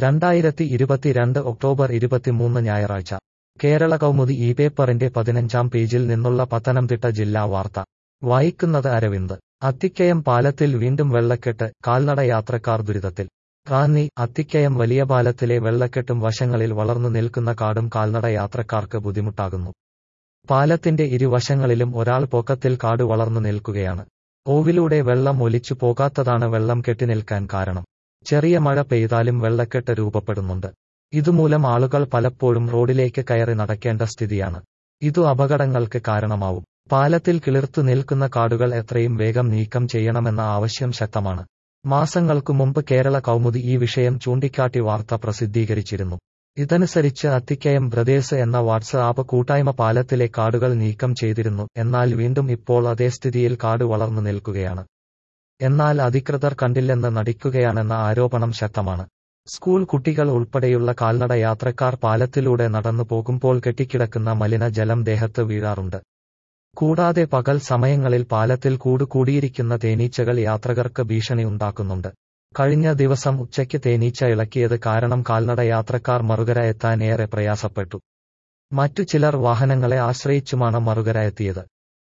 രണ്ടായിരത്തി ഇരുപത്തിരണ്ട് ഒക്ടോബർ ഇരുപത്തിമൂന്ന് ഞായറാഴ്ച കേരള കൗമുദി ഈ പേപ്പറിന്റെ പതിനഞ്ചാം പേജിൽ നിന്നുള്ള പത്തനംതിട്ട ജില്ലാ വാർത്ത വായിക്കുന്നത് അരവിന്ദ് അത്തിക്കയം പാലത്തിൽ വീണ്ടും വെള്ളക്കെട്ട് കാൽനട യാത്രക്കാർ ദുരിതത്തിൽ റാന്നി അത്തിക്കയം വലിയ പാലത്തിലെ വെള്ളക്കെട്ടും വശങ്ങളിൽ വളർന്നു നിൽക്കുന്ന കാടും കാൽനട യാത്രക്കാർക്ക് ബുദ്ധിമുട്ടാകുന്നു പാലത്തിന്റെ ഇരുവശങ്ങളിലും ഒരാൾ പൊക്കത്തിൽ കാട് വളർന്നു നിൽക്കുകയാണ് ഓവിലൂടെ വെള്ളം ഒലിച്ചു പോകാത്തതാണ് വെള്ളം കെട്ടിനിൽക്കാൻ കാരണം ചെറിയ മഴ പെയ്താലും വെള്ളക്കെട്ട് രൂപപ്പെടുന്നുണ്ട് ഇതുമൂലം ആളുകൾ പലപ്പോഴും റോഡിലേക്ക് കയറി നടക്കേണ്ട സ്ഥിതിയാണ് ഇതു അപകടങ്ങൾക്ക് കാരണമാവും പാലത്തിൽ കിളിർത്തു നിൽക്കുന്ന കാടുകൾ എത്രയും വേഗം നീക്കം ചെയ്യണമെന്ന ആവശ്യം ശക്തമാണ് മാസങ്ങൾക്കു മുമ്പ് കേരള കൗമുദി ഈ വിഷയം ചൂണ്ടിക്കാട്ടി വാർത്ത പ്രസിദ്ധീകരിച്ചിരുന്നു ഇതനുസരിച്ച് അത്തിക്കയം ബ്രദേഴ്സ് എന്ന വാട്സ്ആപ്പ് കൂട്ടായ്മ പാലത്തിലെ കാടുകൾ നീക്കം ചെയ്തിരുന്നു എന്നാൽ വീണ്ടും ഇപ്പോൾ അതേ സ്ഥിതിയിൽ കാട് വളർന്നു നിൽക്കുകയാണ് എന്നാൽ അധികൃതർ കണ്ടില്ലെന്ന് നടിക്കുകയാണെന്ന ആരോപണം ശക്തമാണ് സ്കൂൾ കുട്ടികൾ ഉൾപ്പെടെയുള്ള കാൽനട യാത്രക്കാർ പാലത്തിലൂടെ നടന്നു പോകുമ്പോൾ കെട്ടിക്കിടക്കുന്ന മലിനജലം ദേഹത്ത് വീഴാറുണ്ട് കൂടാതെ പകൽ സമയങ്ങളിൽ പാലത്തിൽ കൂട് കൂടിയിരിക്കുന്ന തേനീച്ചകൾ യാത്രകർക്ക് ഭീഷണി ഉണ്ടാക്കുന്നുണ്ട് കഴിഞ്ഞ ദിവസം ഉച്ചയ്ക്ക് തേനീച്ച ഇളക്കിയത് കാരണം കാൽനട യാത്രക്കാർ മറുകര എത്താൻ ഏറെ പ്രയാസപ്പെട്ടു മറ്റു ചിലർ വാഹനങ്ങളെ ആശ്രയിച്ചുമാണ് മറുകര എത്തിയത്